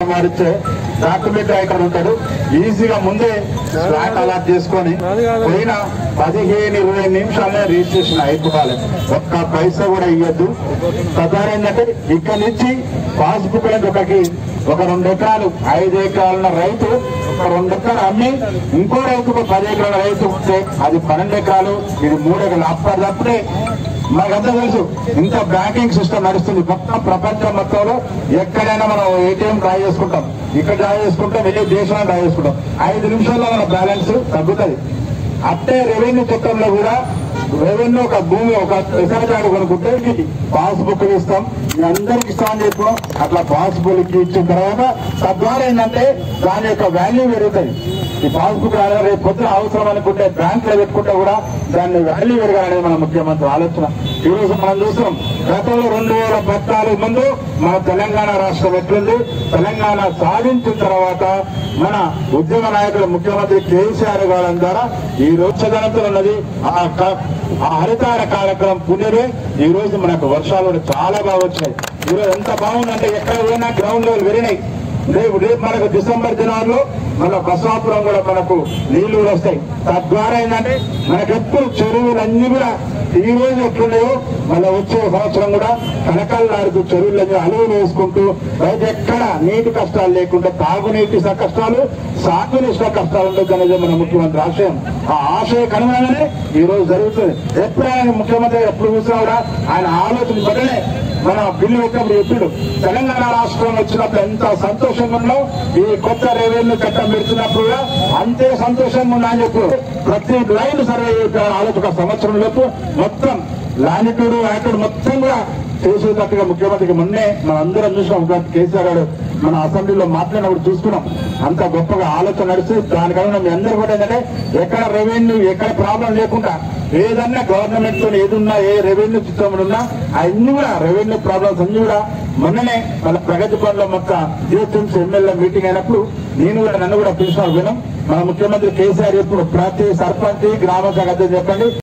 మారిచ్చే document ఇక్కడ ఉంటాడు ఈజీగా ముందే ఫ్లాట్ అలాట్ చేసుకొని పోయిన పదిహేను ఇరవై నిమిషాలనే రిజిస్ట్రేషన్ అయిపోవాలి ఒక్క పైసా కూడా ఇవ్వద్దు తద్వారా ఏంటంటే ఇక్కడ నుంచి పాస్బుక్ ఒకకి ఒక రెండు ఎకరాలు ఐదు ఎకరాల రైతు ఒక రెండు ఎకరాలు అమ్మి ఇంకో రైతుకు పది ఎకరాల రైతు ఉంటే అది పన్నెండు ఎకరాలు ఇది మూడు ఎకరాలు అప్పటిదప్పుడే మనకంతా తెలుసు ఇంత బ్యాంకింగ్ సిస్టమ్ నడుస్తుంది మొత్తం ప్రపంచం మొత్తంలో ఎక్కడైనా మనం ఏటీఎం డ్రా చేసుకుంటాం ఇక్కడ డ్రా చేసుకుంటాం వెళ్ళి దేశంలో డ్రా చేసుకుంటాం ఐదు నిమిషాల్లో మన బ్యాలెన్స్ తగ్గుతుంది అట్టే రెవెన్యూ చట్టంలో కూడా రెవెన్యూ ఒక భూమి ఒక ఎకరజాడు కొనుక్కుంటే పాస్బుక్ ఇస్తాం మీ అందరికి ఇస్తామని చెప్పడం అట్లా పాస్బుక్ ఇచ్చిన తర్వాత తద్వారా ఏంటంటే దాని యొక్క వాల్యూ పెరుగుతుంది ఈ పాస్బుక్ రాగానే రేపు పొద్దున అవసరం అనుకుంటే బ్యాంక్ లో పెట్టుకుంటే కూడా దాన్ని వాల్యూ పెరగాలనేది మన ముఖ్యమంత్రి ఆలోచన ఈ రోజు మనం చూస్తున్నాం గతంలో రెండు వేల పద్నాలుగు ముందు మన తెలంగాణ రాష్ట్రం ఎట్లుంది తెలంగాణ సాధించిన తర్వాత మన ఉద్యమ నాయకులు ముఖ్యమంత్రి కేసీఆర్ గారి ద్వారా ఈ రోజు చదనంతో ఉన్నది ఆ క- ఆ హరితార కార్యక్రమం పుణ్యమే ఈ రోజు మనకు వర్షాలు కూడా చాలా బాగా వచ్చాయి ఈ రోజు ఎంత బాగుందంటే ఎక్కడ పోయినా గ్రౌండ్ లెవెల్ పెరిగినాయి రేపు రేపు మనకు డిసెంబర్ దినాల్లో మన బసాపురం కూడా మనకు నీళ్లు కూడా వస్తాయి తద్వారా ఏంటంటే మనకు ఎప్పుడు చెరువులన్నీ కూడా ఈ రోజు ఎట్లున్నాయో మళ్ళీ వచ్చే సంవత్సరం కూడా కనకల్లాడుతూ చెరువులన్నీ అలువులు వేసుకుంటూ రైతు ఎక్కడ నీటి కష్టాలు లేకుండా తాగునీటి స- కష్టాలు సాగునీటి స- కష్టాలు ఉండదు అనేది మన ముఖ్యమంత్రి ఆశయం ఆ ఆశయ కనుగొనగానే ఈ రోజు జరుగుతుంది ఎప్పుడు ఆయన ముఖ్యమంత్రి ఎప్పుడు చూసినా కూడా ఆయన ఆలోచన బట్టనే మన బిల్లు పెట్టినప్పుడు ఎప్పుడు తెలంగాణ రాష్ట్రం వచ్చినప్పుడు ఎంత సంతోషంగా ఉన్నాం ఈ కొత్త రెవెన్యూ చట్టం పెడుతున్నప్పుడు కూడా అంతే సంతోషంగా ఉన్నా అని చెప్పు ప్రతి లైన్ సర్వే చేయాలి ఆలోచన ఒక సంవత్సరం లోపు మొత్తం లానిట్యూడ్ యాక్టుడ్ మొత్తం కూడా చేసేటట్టుగా ముఖ్యమంత్రికి మొన్నే మన అందరం చూసినాం ఒక కేసీఆర్ గారు మన అసెంబ్లీలో మాట్లాడినప్పుడు చూసుకున్నాం అంత గొప్పగా ఆలోచన నడిచి దానికన్నా మీ అందరూ కూడా ఏంటంటే ఎక్కడ రెవెన్యూ ఎక్కడ ప్రాబ్లం లేకుండా ఏదన్నా గవర్నమెంట్ తో ఏదున్నా ఏ రెవెన్యూ సిస్టమ్ ఉన్నా అన్ని కూడా రెవెన్యూ ప్రాబ్లమ్స్ అన్ని కూడా మొన్ననే మన ప్రగతి పనుల మొత్తం జిహెచ్ఎంసీ ఎమ్మెల్యే మీటింగ్ అయినప్పుడు నేను కూడా నన్ను కూడా పిలిచిన వినం మన ముఖ్యమంత్రి కేసీఆర్ ఎప్పుడు ప్రతి సర్పంచ్ గ్రామ శాఖ చెప్పండి